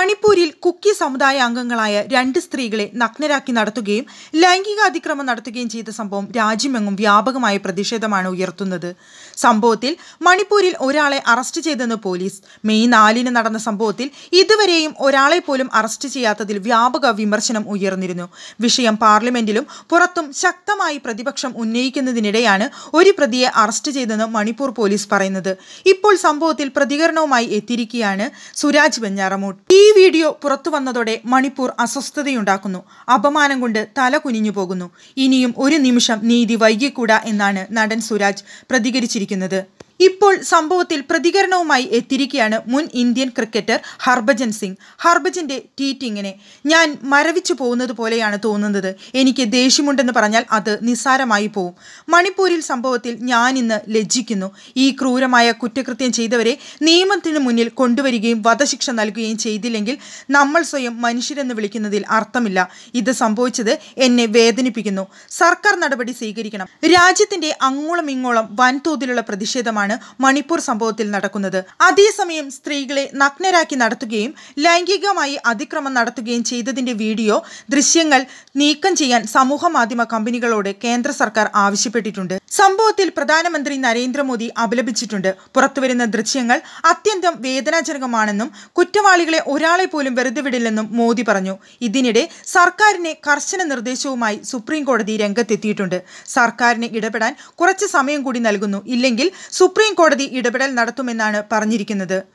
മണിപ്പൂരിൽ കുക്കി സമുദായ അംഗങ്ങളായ രണ്ട് സ്ത്രീകളെ നഗ്നരാക്കി നടത്തുകയും ലൈംഗിക അതിക്രമം നടത്തുകയും ചെയ്ത സംഭവം രാജ്യമെങ്ങും വ്യാപകമായ പ്രതിഷേധമാണ് ഉയർത്തുന്നത് സംഭവത്തിൽ മണിപ്പൂരിൽ ഒരാളെ അറസ്റ്റ് ചെയ്തെന്ന് പോലീസ് മെയ് നാലിന് നടന്ന സംഭവത്തിൽ ഇതുവരെയും ഒരാളെ പോലും അറസ്റ്റ് ചെയ്യാത്തതിൽ വ്യാപക വിമർശനം ഉയർന്നിരുന്നു വിഷയം പാർലമെന്റിലും പുറത്തും ശക്തമായി പ്രതിപക്ഷം ഉന്നയിക്കുന്നതിനിടെയാണ് ഒരു പ്രതിയെ അറസ്റ്റ് ചെയ്തെന്ന് മണിപ്പൂർ പോലീസ് പറയുന്നത് ഇപ്പോൾ സംഭവത്തിൽ പ്രതികരണവുമായി എത്തിയിരിക്കുകയാണ് സുരാജ് വെഞ്ഞാറമൂട്ട് ഈ വീഡിയോ പുറത്തു വന്നതോടെ മണിപ്പൂർ അസ്വസ്ഥതയുണ്ടാക്കുന്നു അപമാനം കൊണ്ട് തല കുനിഞ്ഞു പോകുന്നു ഇനിയും ഒരു നിമിഷം നീതി വൈകിക്കൂടാ എന്നാണ് നടൻ സുരാജ് പ്രതികരിച്ചിരിക്കുന്നത് ഇപ്പോൾ സംഭവത്തിൽ പ്രതികരണവുമായി എത്തിയിരിക്കുകയാണ് മുൻ ഇന്ത്യൻ ക്രിക്കറ്റർ ഹർഭജൻ സിംഗ് ഹർഭജന്റെ ട്വീറ്റ് ഇങ്ങനെ ഞാൻ മരവിച്ചു പോകുന്നത് പോലെയാണ് തോന്നുന്നത് എനിക്ക് ദേഷ്യമുണ്ടെന്ന് പറഞ്ഞാൽ അത് നിസ്സാരമായി പോവും മണിപ്പൂരിൽ സംഭവത്തിൽ ഞാൻ ഇന്ന് ലജ്ജിക്കുന്നു ഈ ക്രൂരമായ കുറ്റകൃത്യം ചെയ്തവരെ നിയമത്തിന് മുന്നിൽ കൊണ്ടുവരികയും വധശിക്ഷ നൽകുകയും ചെയ്തില്ലെങ്കിൽ നമ്മൾ സ്വയം മനുഷ്യരെന്ന് വിളിക്കുന്നതിൽ അർത്ഥമില്ല ഇത് സംഭവിച്ചത് എന്നെ വേദനിപ്പിക്കുന്നു സർക്കാർ നടപടി സ്വീകരിക്കണം രാജ്യത്തിന്റെ അങ്ങോളം ഇങ്ങോളം വൻതോതിലുള്ള പ്രതിഷേധമാണ് മണിപ്പൂർ സംഭവത്തിൽ നടക്കുന്നത് അതേസമയം സ്ത്രീകളെ നഗ്നരാക്കി നടത്തുകയും ലൈംഗികമായി അതിക്രമം നടത്തുകയും ചെയ്തതിന്റെ വീഡിയോ ദൃശ്യങ്ങൾ നീക്കം ചെയ്യാൻ സമൂഹ മാധ്യമ കമ്പനികളോട് കേന്ദ്ര സർക്കാർ ആവശ്യപ്പെട്ടിട്ടുണ്ട് സംഭവത്തിൽ പ്രധാനമന്ത്രി നരേന്ദ്രമോദി അപലപിച്ചിട്ടുണ്ട് പുറത്തുവരുന്ന ദൃശ്യങ്ങൾ അത്യന്തം വേദനാജനകമാണെന്നും കുറ്റവാളികളെ ഒരാളെ പോലും വെറുതെ വിടില്ലെന്നും മോദി പറഞ്ഞു ഇതിനിടെ സർക്കാരിന് കർശന നിർദ്ദേശവുമായി സുപ്രീം കോടതി രംഗത്തെത്തിയിട്ടുണ്ട് സർക്കാരിന് ഇടപെടാൻ കുറച്ച് സമയം കൂടി നൽകുന്നു ഇല്ലെങ്കിൽ സുപ്രീം കോടതി ഇടപെടൽ നടത്തുമെന്നാണ് പറഞ്ഞിരിക്കുന്നത്